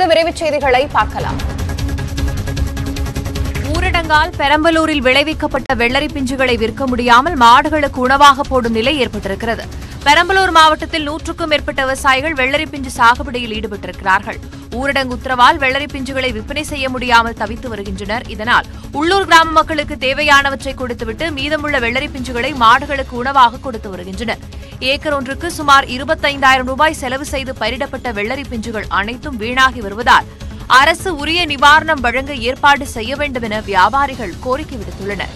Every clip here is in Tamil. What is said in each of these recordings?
தற்போது விரைவுச் செய்திகளை பார்க்கலாம் ஊரடங்கால் பெரம்பலூரில் விளைவிக்கப்பட்ட வெள்ளரி பிஞ்சுகளை விற்க முடியாமல் மாடுகளுக்கு உணவாக போடும் நிலை ஏற்பட்டிருக்கிறது பெரம்பலூர் மாவட்டத்தில் நூற்றுக்கும் மேற்பட்ட விவசாயிகள் வெள்ளரி பிஞ்சு சாகுபடியில் ஈடுபட்டிருக்கிறார்கள் ஊரடங்கு உத்தரவால் வெள்ளரி பிஞ்சுகளை விற்பனை செய்ய முடியாமல் தவித்து வருகின்றனர் இதனால் உள்ளூர் கிராம மக்களுக்கு தேவையானவற்றை கொடுத்துவிட்டு மீதமுள்ள வெள்ளரி பிஞ்சுகளை மாடுகளுக்கு உணவாக கொடுத்து வருகின்றனர் ஏக்கர் ஒன்றுக்கு சுமார் இருபத்தைந்தாயிரம் ரூபாய் செலவு செய்து பயிரிடப்பட்ட வெள்ளரி பிஞ்சுகள் அனைத்தும் வீணாகி வருவதால் அரசு உரிய நிவாரணம் வழங்க ஏற்பாடு செய்ய வேண்டும் என வியாபாரிகள் கோரிக்கை விடுத்துள்ளனர்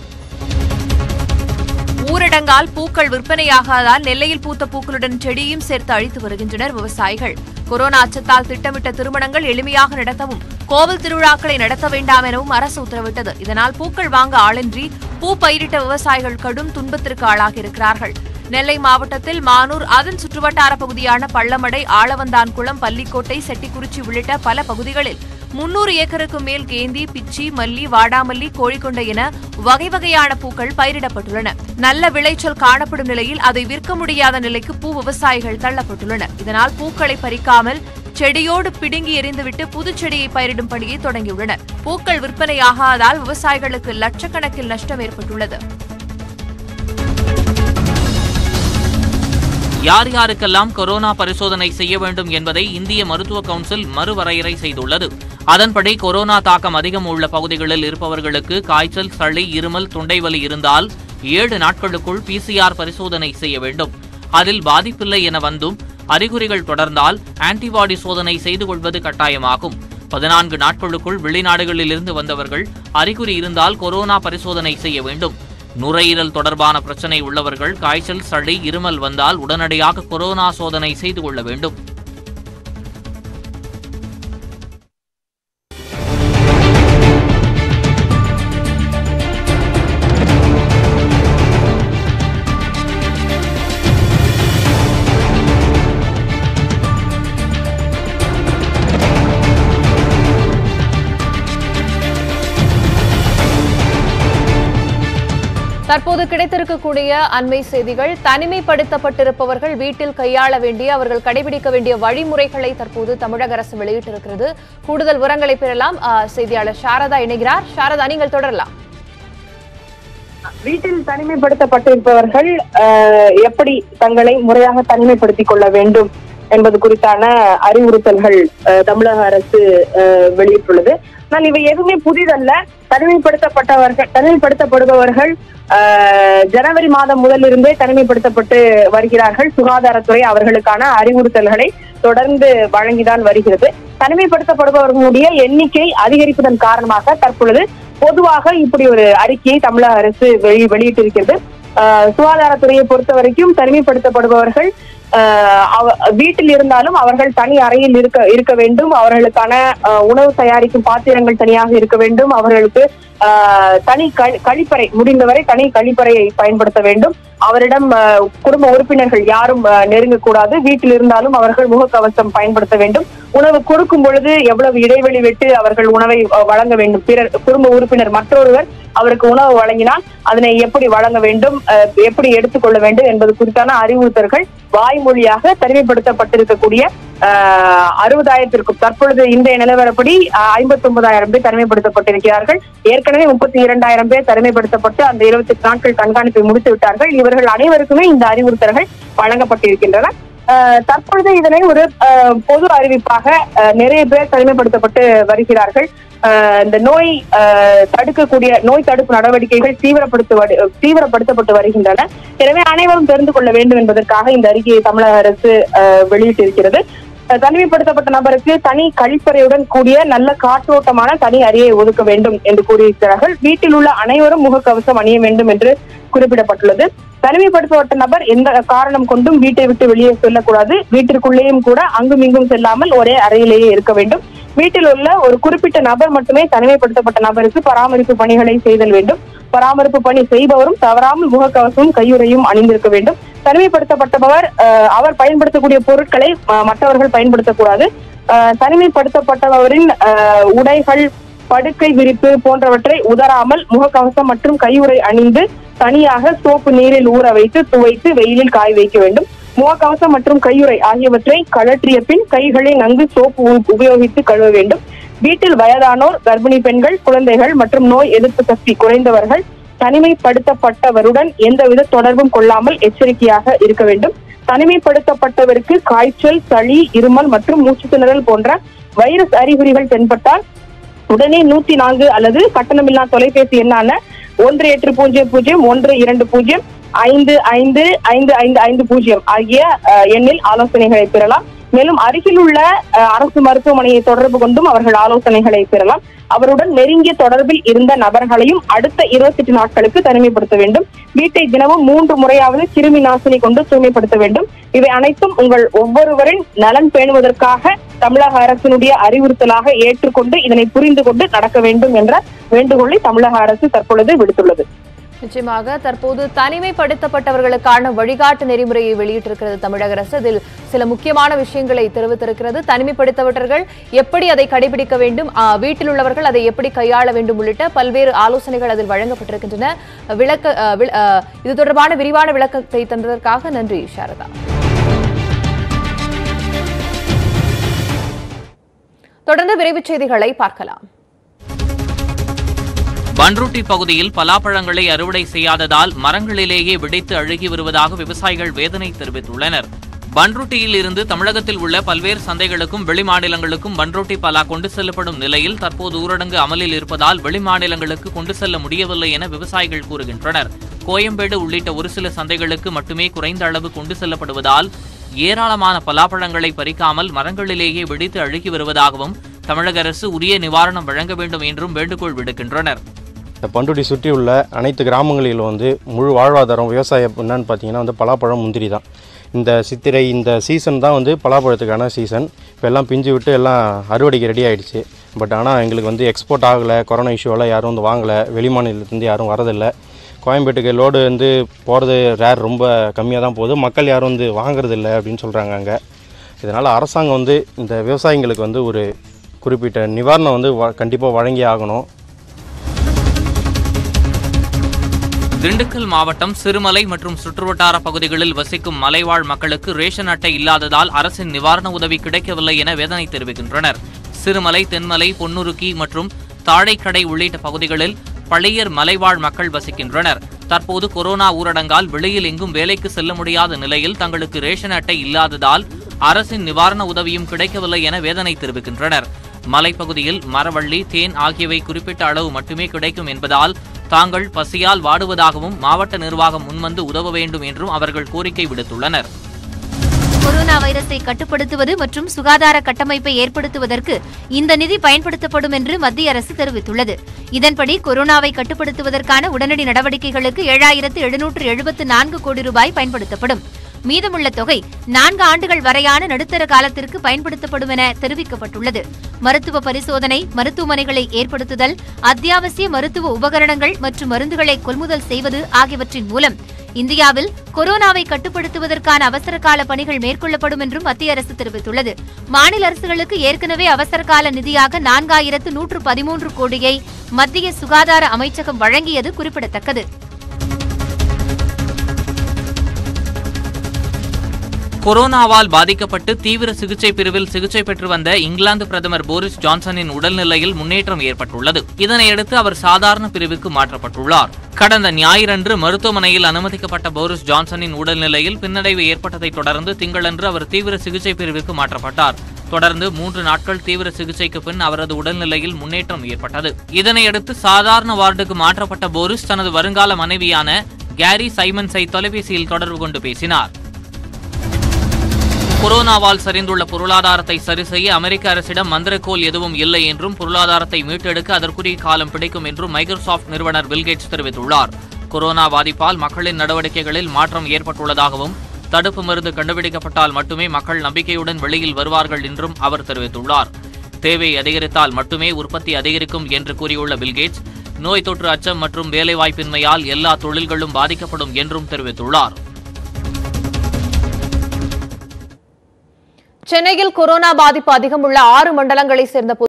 ஊரடங்கால் பூக்கள் விற்பனையாகாதால் நெல்லையில் பூத்த பூக்களுடன் செடியும் சேர்த்து அழித்து வருகின்றனர் விவசாயிகள் கொரோனா அச்சத்தால் திட்டமிட்ட திருமணங்கள் எளிமையாக நடத்தவும் கோவில் திருவிழாக்களை நடத்த வேண்டாம் எனவும் அரசு உத்தரவிட்டது இதனால் பூக்கள் வாங்க ஆளின்றி பூ பயிரிட்ட விவசாயிகள் கடும் துன்பத்திற்கு ஆளாகியிருக்கிறார்கள் நெல்லை மாவட்டத்தில் மானூர் அதன் சுற்றுவட்டார பகுதியான பள்ளமடை ஆளவந்தான்குளம் பள்ளிக்கோட்டை செட்டிக்குறிச்சி உள்ளிட்ட பல பகுதிகளில் முன்னூறு ஏக்கருக்கு மேல் கேந்தி பிச்சி மல்லி வாடாமல்லி கோழிக்கொண்டை என வகை வகையான பூக்கள் பயிரிடப்பட்டுள்ளன நல்ல விளைச்சல் காணப்படும் நிலையில் அதை விற்க முடியாத நிலைக்கு பூ விவசாயிகள் தள்ளப்பட்டுள்ளனர் இதனால் பூக்களை பறிக்காமல் செடியோடு பிடுங்கி எறிந்துவிட்டு புதுச்செடியை பயிரிடும் பணியை தொடங்கியுள்ளனர் பூக்கள் விற்பனையாகாதால் விவசாயிகளுக்கு லட்சக்கணக்கில் நஷ்டம் ஏற்பட்டுள்ளது யார் யாருக்கெல்லாம் கொரோனா பரிசோதனை செய்ய வேண்டும் என்பதை இந்திய மருத்துவ கவுன்சில் மறுவரையறை செய்துள்ளது அதன்படி கொரோனா தாக்கம் அதிகம் உள்ள பகுதிகளில் இருப்பவர்களுக்கு காய்ச்சல் சளி இருமல் தொண்டைவலி இருந்தால் ஏழு நாட்களுக்குள் பிசிஆர் பரிசோதனை செய்ய வேண்டும் அதில் பாதிப்பில்லை என வந்தும் அறிகுறிகள் தொடர்ந்தால் ஆன்டிபாடி சோதனை செய்து கொள்வது கட்டாயமாகும் பதினான்கு நாட்களுக்குள் வெளிநாடுகளில் இருந்து வந்தவர்கள் அறிகுறி இருந்தால் கொரோனா பரிசோதனை செய்ய வேண்டும் நுரையீரல் தொடர்பான பிரச்சனை உள்ளவர்கள் காய்ச்சல் சளி இருமல் வந்தால் உடனடியாக கொரோனா சோதனை செய்து கொள்ள வேண்டும் தற்போது கிடைத்திருக்கக்கூடிய அண்மை செய்திகள் தனிமைப்படுத்தப்பட்டிருப்பவர்கள் வீட்டில் கையாள வேண்டிய அவர்கள் கடைபிடிக்க வேண்டிய வழிமுறைகளை தற்போது தமிழக அரசு வெளியிட்டிருக்கிறது கூடுதல் விவரங்களை பெறலாம் ஆ, செய்தியாளர் சாரதா இணைகிறார் சாரதா நீங்கள் தொடரலாம் வீட்டில் தனிமைப்படுத்தப்பட்டிருப்பவர்கள் அஹ், எப்படி தங்களை முறையாக தனிமைப்படுத்திக் கொள்ள வேண்டும் என்பது குறித்தான அறிவுறுத்தல்கள் அஹ், தமிழக அரசு அஹ், வெளியிட்டுள்ளது ஆனால் இவை எதுவுமே புதிதல்ல தனிமைப்படுத்தப்பட்டவர்கள் தனிமைப்படுத்தப்படுபவர்கள் அஹ், ஜனவரி மாதம் முதலிருந்தே தனிமைப்படுத்தப்பட்டு வருகிறார்கள் சுகாதாரத்துறை அவர்களுக்கான அறிவுறுத்தல்களை தொடர்ந்து வழங்கிதான் வருகிறது தனிமைப்படுத்தப்படுபவர்களுடைய எண்ணிக்கை அதிகரிப்பதன் காரணமாக தற்பொழுது பொதுவாக இப்படி ஒரு அறிக்கையை தமிழக அரசு வெளி வெளியிட்டிருக்கிறது ஆஹ் சுகாதாரத்துறையை பொறுத்த வரைக்கும் தனிமைப்படுத்தப்படுபவர்கள் ஆஹ் அவ- வீட்டில் இருந்தாலும் அவர்கள் தனி அறையில் இருக்க இருக்க வேண்டும் அவர்களுக்கான ஆஹ் உணவு தயாரிக்கும் பாத்திரங்கள் தனியாக இருக்க வேண்டும் அவர்களுக்கு ஆஹ் தனி கழி- கழிப்பறை முடிந்தவரை தனி கழிப்பறையை பயன்படுத்த வேண்டும் அவரிடம் ஆஹ் குடும்ப உறுப்பினர்கள் யாரும் ஆஹ் நெருங்கக்கூடாது வீட்டில் இருந்தாலும் அவர்கள் முகக்கவசம் பயன்படுத்த வேண்டும் உணவு கொடுக்கும் பொழுது எவ்வளவு இடைவெளி விட்டு அவர்கள் உணவை ஆஹ் வழங்க வேண்டும் பிறர் குடும்ப உறுப்பினர் மற்றொருவர் அவருக்கு உணவு வழங்கினால் அதனை எப்படி வழங்க வேண்டும் ஆஹ் எப்படி எடுத்துக்கொள்ள வேண்டும் என்பது குறித்தான அறிவுறுத்தல்கள் வாய்மொழியாக தனிமைப்படுத்தப்பட்டிருக்கக்கூடிய ஆஹ் அறுபதாயிரத்திற்கும் தற்பொழுது இன்றைய நிலவரப்படி ஐம்பத்தி ஒன்பதாயிரம் பேர் தனிமைப்படுத்தப்பட்டிருக்கிறார்கள் ஏற்கனவே முப்பத்தி இரண்டாயிரம் பேர் தனிமைப்படுத்தப்பட்டு அந்த இருபத்தி எட்டு நாட்கள் கண்காணிப்பை முடித்து விட்டார்கள் இவர்கள் அனைவருக்குமே இந்த அறிவுறுத்தல்கள் வழங்கப்பட்டிருக்கின்றன ஆஹ் தற்பொழுது இதனை ஒரு ஆஹ் பொது அறிவிப்பாக ஆஹ் நிறைய பேர் தனிமைப்படுத்தப்பட்டு வருகிறார்கள் ஆஹ் இந்த நோய் ஆஹ் தடுக்கக்கூடிய நோய் தடுப்பு நடவடிக்கைகள் தீவிரப்படுத்த தீவிரப்படுத்தப்பட்டு வருகின்றன எனவே அனைவரும் தெரிந்து கொள்ள வேண்டும் என்பதற்காக இந்த அறிக்கையை தமிழக அரசு ஆஹ் வெளியிட்டிருக்கிறது ஆஹ் தனிமைப்படுத்தப்பட்ட நபருக்கு தனி கழிப்பறையுடன் கூடிய நல்ல காற்றோட்டமான தனி அறையை ஒதுக்க வேண்டும் என்று கூறியிருக்கிறார்கள் வீட்டில் உள்ள அனைவரும் முகக்கவசம் அணிய வேண்டும் என்று குறிப்பிடப்பட்டுள்ளது தனிமைப்படுத்தப்பட்ட நபர் எந்த காரணம் கொண்டும் வீட்டை விட்டு வெளியே செல்லக்கூடாது வீட்டிற்குள்ளேயும் கூட அங்கும் இங்கும் செல்லாமல் ஒரே அறையிலேயே இருக்க வேண்டும் வீட்டில் உள்ள ஒரு குறிப்பிட்ட நபர் மட்டுமே தனிமைப்படுத்தப்பட்ட நபருக்கு பராமரிப்பு பணிகளை செய்தல் வேண்டும் பராமரிப்பு பணி செய்பவரும் தவறாமல் முகக்கவசமும் கையுறையும் அணிந்திருக்க வேண்டும் தனிமைப்படுத்தப்பட்டவர் அஹ், அவர் பயன்படுத்தக்கூடிய பொருட்களை அஹ், மற்றவர்கள் பயன்படுத்தக்கூடாது அஹ், தனிமைப்படுத்தப்பட்டவரின் அஹ், உடைகள் படுக்கை விரிப்பு போன்றவற்றை உதறாமல் முகக்கவசம் மற்றும் கையுறை அணிந்து தனியாக சோப்பு நீரில் ஊற வைத்து துவைத்து வெயிலில் காய வைக்க வேண்டும் முகக்கவசம் மற்றும் கையுறை ஆகியவற்றை கழற்றிய பின் கைகளை நன்கு சோப்பு உ- உபயோகித்து கழுவ வேண்டும் வீட்டில் வயதானோர் கர்ப்பிணி பெண்கள் குழந்தைகள் மற்றும் நோய் எதிர்ப்பு சக்தி குறைந்தவர்கள் தனிமைப்படுத்தப்பட்டவருடன் எந்தவித தொடர்பும் கொள்ளாமல் எச்சரிக்கையாக இருக்க வேண்டும் தனிமைப்படுத்தப்பட்டவருக்கு காய்ச்சல் சளி இருமல் மற்றும் மூச்சு திணறல் போன்ற வைரஸ் அறிகுறிகள் தென்பட்டால் உடனே நூத்தி நான்கு அல்லது கட்டணமில்லா தொலைபேசி எண்ணான ஒன்று எட்டு பூஜ்ஜியம் பூஜ்ஜியம் ஒன்று இரண்டு பூஜ்ஜியம் ஐந்து ஐந்து ஐந்து ஐந்து ஐந்து பூஜ்ஜியம் ஆகிய அஹ், எண்ணில் ஆலோசனைகளை பெறலாம் மேலும் அருகில் உள்ள அஹ், அரசு மருத்துவமனையை தொடர்பு கொண்டும் அவர்கள் ஆலோசனைகளை பெறலாம் அவருடன் நெருங்கிய தொடர்பில் இருந்த நபர்களையும் அடுத்த இருபத்தி எட்டு நாட்களுக்கு தனிமைப்படுத்த வேண்டும் வீட்டை தினமும் மூன்று முறையாவது கிருமி நாசினி கொண்டு தூய்மைப்படுத்த வேண்டும் இவை அனைத்தும் உங்கள் ஒவ்வொருவரின் நலன் பேணுவதற்காக தமிழக அரசினுடைய அறிவுறுத்தலாக ஏற்றுக்கொண்டு இதனை புரிந்து கொண்டு நடக்க வேண்டும் என்ற வேண்டுகோளை தமிழக அரசு தற்பொழுது விடுத்துள்ளது நிச்சயமாக தற்போது தனிமைப்படுத்தப்பட்டவர்களுக்கான வழிகாட்டு நெறிமுறையை வெளியிட்டிருக்கிறது தமிழக அரசு இதில் சில முக்கியமான விஷயங்களை தெரிவித்திருக்கிறது தனிமைப்படுத்தப்பட்டவர்கள் எப்படி அதை கடைபிடிக்க வேண்டும் ஆ, வீட்டில் உள்ளவர்கள் அதை எப்படி கையாள வேண்டும் உள்ளிட்ட பல்வேறு ஆலோசனைகள் அதில் வழங்கப்பட்டிருக்கின்றன விளக்க ஆ, வில்- ஆ, இது தொடர்பான விரிவான விளக்கத்தை தந்ததற்காக நன்றி சாரதா தொடர்ந்து விரைவுச் செய்திகளை பார்க்கலாம் பன்ருட்டி பகுதியில் பலாப்பழங்களை அறுவடை செய்யாததால் மரங்களிலேயே வெடித்து அழுகி வருவதாக விவசாயிகள் வேதனை தெரிவித்துள்ளனர் பன்ருட்டியில் இருந்து தமிழகத்தில் உள்ள பல்வேறு சந்தைகளுக்கும் வெளிமாநிலங்களுக்கும் பன்ருட்டி பலா கொண்டு செல்லப்படும் நிலையில் தற்போது ஊரடங்கு அமலில் இருப்பதால் வெளிமாநிலங்களுக்கு கொண்டு செல்ல முடியவில்லை என விவசாயிகள் கூறுகின்றனர் கோயம்பேடு உள்ளிட்ட ஒரு சில சந்தைகளுக்கு மட்டுமே குறைந்த அளவு கொண்டு செல்லப்படுவதால் ஏராளமான பலாப்பழங்களை பறிக்காமல் மரங்களிலேயே வெடித்து அழுகி வருவதாகவும் தமிழக அரசு உரிய நிவாரணம் வழங்க வேண்டும் என்றும் வேண்டுகோள் விடுக்கின்றனர் இந்த பண்டுட்டி சுற்றி உள்ள அனைத்து கிராமங்களிலும் வந்து முழு வாழ்வாதாரம் விவசாயம் என்னன்னு பார்த்தீங்கன்னா வந்து பலாப்பழம் முந்திரி தான் இந்த சித்திரை இந்த சீசன் தான் வந்து பலாப்பழத்துக்கான சீசன் இப்போ எல்லாம் பிஞ்சு விட்டு எல்லாம் அறுவடைக்கு ரெடி ஆயிடுச்சு பட் ஆனால் எங்களுக்கு வந்து எக்ஸ்போர்ட் ஆகலை கொரோனா இஷ்யூவால் யாரும் வந்து வாங்கலை வெளிமாநிலத்துலேருந்து யாரும் வரதில்லை கோயம்பேட்டுக்கு லோடு வந்து போகிறது ரேர் ரொம்ப கம்மியாக தான் போகுது மக்கள் யாரும் வந்து வாங்குறதில்ல அப்படின்னு சொல்கிறாங்க அங்கே இதனால் அரசாங்கம் வந்து இந்த விவசாயிங்களுக்கு வந்து ஒரு குறிப்பிட்ட நிவாரணம் வந்து கண்டிப்பாக வழங்கி ஆகணும் திண்டுக்கல் மாவட்டம் சிறுமலை மற்றும் சுற்றுவட்டார பகுதிகளில் வசிக்கும் மலைவாழ் மக்களுக்கு ரேஷன் அட்டை இல்லாததால் அரசின் நிவாரண உதவி கிடைக்கவில்லை என வேதனை தெரிவிக்கின்றனர் சிறுமலை தென்மலை பொன்னுருக்கி மற்றும் தாழைக்கடை உள்ளிட்ட பகுதிகளில் பழையர் மலைவாழ் மக்கள் வசிக்கின்றனர் தற்போது கொரோனா ஊரடங்கால் வெளியில் எங்கும் வேலைக்கு செல்ல முடியாத நிலையில் தங்களுக்கு ரேஷன் அட்டை இல்லாததால் அரசின் நிவாரண உதவியும் கிடைக்கவில்லை என வேதனை தெரிவிக்கின்றனர் மலைப்பகுதியில் மரவள்ளி தேன் ஆகியவை குறிப்பிட்ட அளவு மட்டுமே கிடைக்கும் என்பதால் தாங்கள் பசியால் வாடுவதாகவும் மாவட்ட நிர்வாகம் முன்வந்து உதவ வேண்டும் என்றும் அவர்கள் கோரிக்கை விடுத்துள்ளனர் கொரோனா வைரஸை கட்டுப்படுத்துவது மற்றும் சுகாதார கட்டமைப்பை ஏற்படுத்துவதற்கு இந்த நிதி பயன்படுத்தப்படும் என்று மத்திய அரசு தெரிவித்துள்ளது இதன்படி கொரோனாவை கட்டுப்படுத்துவதற்கான உடனடி நடவடிக்கைகளுக்கு ஏழாயிரத்து எழுநூற்று எழுபத்து நான்கு கோடி ரூபாய் பயன்படுத்தப்படும் மீதமுள்ள தொகை நான்கு ஆண்டுகள் வரையான நடுத்தர காலத்திற்கு பயன்படுத்தப்படும் என தெரிவிக்கப்பட்டுள்ளது மருத்துவ பரிசோதனை மருத்துவமனைகளை ஏற்படுத்துதல் அத்தியாவசிய மருத்துவ உபகரணங்கள் மற்றும் மருந்துகளை கொள்முதல் செய்வது ஆகியவற்றின் மூலம் இந்தியாவில் கொரோனாவை கட்டுப்படுத்துவதற்கான அவசர கால பணிகள் மேற்கொள்ளப்படும் என்றும் மத்திய அரசு தெரிவித்துள்ளது மாநில அரசுகளுக்கு ஏற்கனவே அவசர கால நிதியாக நான்காயிரத்து நூற்று பதிமூன்று கோடியை மத்திய சுகாதார அமைச்சகம் வழங்கியது குறிப்பிடத்தக்கது கொரோனாவால் பாதிக்கப்பட்டு தீவிர சிகிச்சை பிரிவில் சிகிச்சை பெற்று வந்த இங்கிலாந்து பிரதமர் போரிஸ் ஜான்சனின் உடல்நிலையில் முன்னேற்றம் ஏற்பட்டுள்ளது இதனையடுத்து அவர் சாதாரண பிரிவுக்கு மாற்றப்பட்டுள்ளார் கடந்த ஞாயிறன்று மருத்துவமனையில் அனுமதிக்கப்பட்ட போரிஸ் ஜான்சனின் உடல்நிலையில் பின்னடைவு ஏற்பட்டதைத் தொடர்ந்து திங்களன்று அவர் தீவிர சிகிச்சை பிரிவுக்கு மாற்றப்பட்டார் தொடர்ந்து மூன்று நாட்கள் தீவிர சிகிச்சைக்கு பின் அவரது உடல்நிலையில் முன்னேற்றம் ஏற்பட்டது இதனையடுத்து சாதாரண வார்டுக்கு மாற்றப்பட்ட போரிஸ் தனது வருங்கால மனைவியான கேரி சைமன்ஸை தொலைபேசியில் தொடர்பு கொண்டு பேசினார் கொரோனாவால் சரிந்துள்ள பொருளாதாரத்தை சரிசெய்ய அமெரிக்க அரசிடம் மந்திரக்கோல் எதுவும் இல்லை என்றும் பொருளாதாரத்தை மீட்டெடுக்க அதற்குரிய காலம் பிடிக்கும் என்றும் மைக்ரோசாஃப்ட் நிறுவனர் பில்கேட்ஸ் தெரிவித்துள்ளார் கொரோனா பாதிப்பால் மக்களின் நடவடிக்கைகளில் மாற்றம் ஏற்பட்டுள்ளதாகவும் தடுப்பு மருந்து கண்டுபிடிக்கப்பட்டால் மட்டுமே மக்கள் நம்பிக்கையுடன் வெளியில் வருவார்கள் என்றும் அவர் தெரிவித்துள்ளார் தேவை அதிகரித்தால் மட்டுமே உற்பத்தி அதிகரிக்கும் என்று கூறியுள்ள பில்கேட்ஸ் நோய் தொற்று அச்சம் மற்றும் வேலைவாய்ப்பின்மையால் எல்லா தொழில்களும் பாதிக்கப்படும் என்றும் தெரிவித்துள்ளார் சென்னையில் கொரோனா பாதிப்பு அதிகம் உள்ள ஆறு மண்டலங்களைச் சேர்ந்த